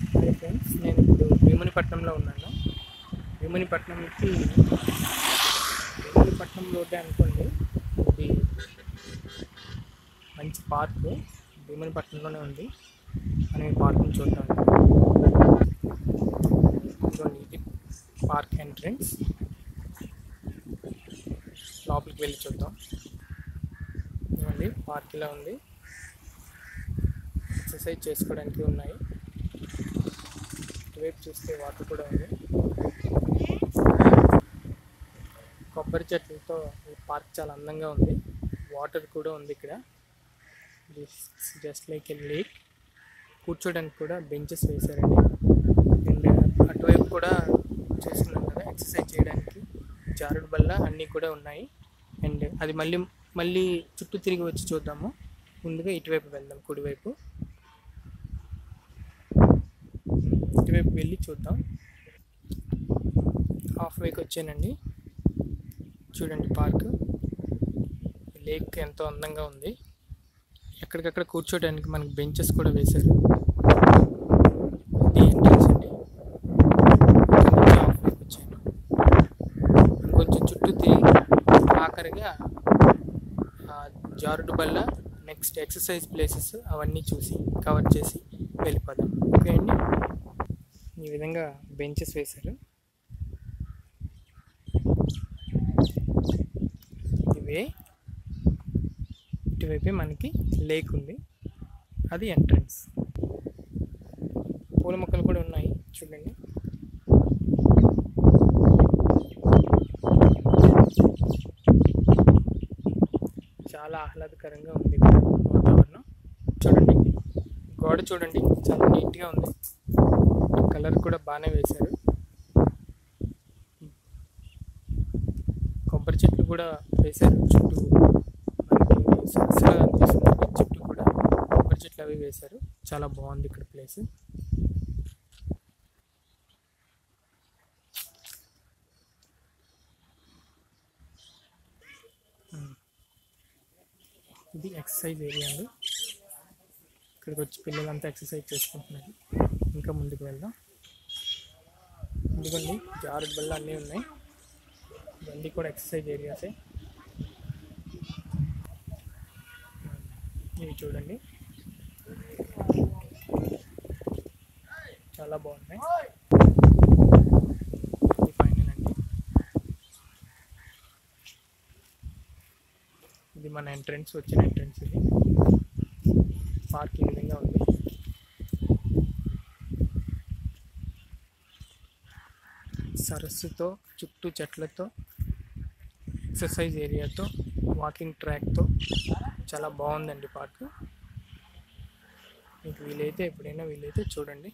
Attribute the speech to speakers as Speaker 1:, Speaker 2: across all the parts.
Speaker 1: hi friends నేను ఇప్పుడు భీమునిపట్నంలో ఉన్నాను భీమునిపట్నంకి భీమునిపట్నం రోడ్డే అనుకోండి ఇది మంచి పార్క్ భీమునిపట్నంలోనే ఉంది మనం ఈ పార్క్ని చూద్దాం ఇదిగోండి ఇది పార్క్ ఎంట్రన్స్ లోపలికి వెళ్ళి చూద్దాం ఇవ్వండి పార్క్ ఇలా ఉంది ఎక్సర్సైజ్ చేసుకోవడానికి ఉన్నాయి ఇటువైపు చూస్తే వాటర్ కూడా ఉంది కొబ్బరి చెట్లతో ఈ పార్క్ చాలా అందంగా ఉంది వాటర్ కూడా ఉంది ఇక్కడ జస్ట్ లైక్ ఎ లేక్ కూర్చోడానికి కూడా బెంచెస్ వేశారండి అండ్ అటువైపు కూడా చేస్తున్నాం కదా ఎక్సర్సైజ్ చేయడానికి జారుడు బల్ల అన్నీ కూడా ఉన్నాయి అండ్ అది మళ్ళీ మళ్ళీ చుట్టూ తిరిగి వచ్చి చూద్దాము ముందుగా ఇటువైపు వెళ్దాం కుడివైపు ఇటువైపు వెళ్ళి చూద్దాం హాఫ్ వేకి వచ్చానండి చూడండి పార్క్ లేక్ ఎంతో అందంగా ఉంది ఎక్కడికక్కడ కూర్చోడానికి మనకి బెంచెస్ కూడా వేశారు ఇది ఎంట్రన్స్ అండి ఇక్కడ నుంచి హాఫ్ వేకి వచ్చాను కొంచెం చుట్టూ తిరిగి ఆఖరిగా ఆ జారుడు బల్ల నెక్స్ట్ ఎక్సర్సైజ్ ప్లేసెస్ అవన్నీ చూసి కవర్ చేసి వెళ్ళిపోదాం ఓకే అండి ఈ విధంగా బెంచెస్ వేశారు ఇవే ఇటువైపే మనకి లేక్ ఉంది అది ఎంట్రన్స్ పూల మొక్కలు కూడా ఉన్నాయి చూడండి చాలా ఆహ్లాదకరంగా ఉంది ఇక్కడ వాతావరణం చూడండి గోడ చూడండి చాలా నీట్గా ఉంది కలర్ కూడా బాగానే వేశారు కొబ్బరి చెట్లు కూడా వేశారు చుట్టూ మనకి సరస్సుగా అనిపిస్తుంది చుట్టూ కూడా కొబ్బరి చెట్లు అవి వేశారు చాలా బాగుంది ఇక్కడ ప్లేస్ ఇది ఎక్సర్సైజ్ ఏరియా అండి ఇక్కడికి వచ్చి పిల్లలంతా ఎక్సర్సైజ్ చేసుకుంటున్నారు ఇంకా ముందుకు వెళ్దాం ఎందుకండి జారుడు బల్ల అన్నీ ఉన్నాయి ఇవన్నీ కూడా ఎక్సర్సైజ్ ఏరియాసే ఇవి చూడండి చాలా బాగున్నాయి ఇది ఫైనల్ అండి ఇది మన ఎంట్రన్స్ వచ్చిన ఎంట్రన్స్ ఇది పార్క్ ఈ విధంగా ఉంది సరస్సుతో చుట్టూ చెట్లతో ఎక్సర్సైజ్ ఏరియాతో వాకింగ్ ట్రాక్తో చాలా బాగుందండి పార్క్ మీకు వీలైతే ఎప్పుడైనా వీలైతే చూడండి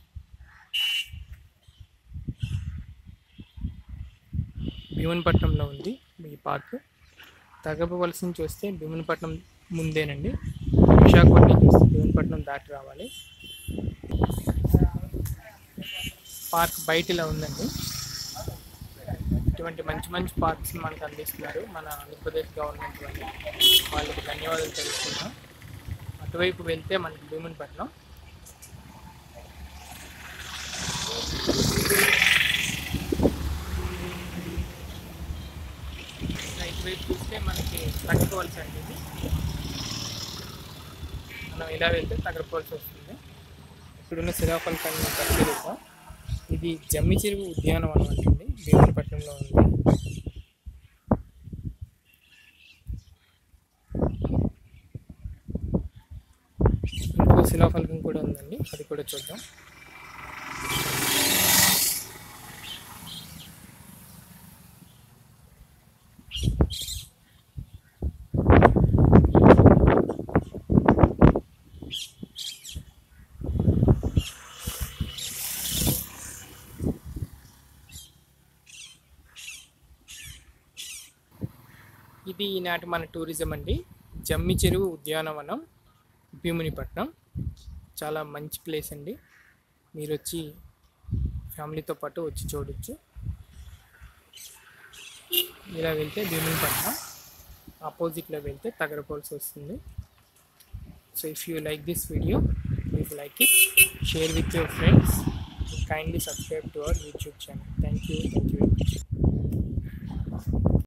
Speaker 1: భీమన్పట్నంలో ఉంది ఈ పార్క్ తగపవలస నుంచి వస్తే భీమన్పట్నం ముందేనండి విశాఖపట్నం చూస్తే భీమన్పట్నం దాటి రావాలి పార్క్ బయట ఇలా ఉందండి ఇటువంటి మంచి మంచి పార్క్స్ మనకు అందిస్తున్నారు మన ఆంధ్రప్రదేశ్ గవర్నమెంట్ వాళ్ళు వాళ్ళకి ధన్యవాదాలు తెలుసుకుంటాం అటువైపు వెళ్తే మనకి భీమునిపట్నం ఇంకా ఇటువైపు చూస్తే మనకి తగ్గవలసి అండి ఇది మనం ఇలా వెళ్తే తగ్గవలసి వస్తుంది ఇప్పుడున్న శ్రీకాకుళం పరిశీలిద్దాం ఇది జమ్మి చెరువు ఉద్యానవనం అండి భీమునిపట్నంలో ఉంది ఇంకో శిలాఫలకం కూడా ఉందండి అది కూడా చూద్దాం ఇది ఈనాటి మన టూరిజం అండి జమ్మి చెరువు ఉద్యానవనం భీమునిపట్నం చాలా మంచి ప్లేస్ అండి మీరు వచ్చి ఫ్యామిలీతో పాటు వచ్చి చూడొచ్చు ఇలా వెళ్తే భీమునిపట్నం ఆపోజిట్లో వెళ్తే తగరపోల్సి వస్తుంది so if you like this video please like it share with your friends kindly subscribe to our youtube channel thank you thank you very much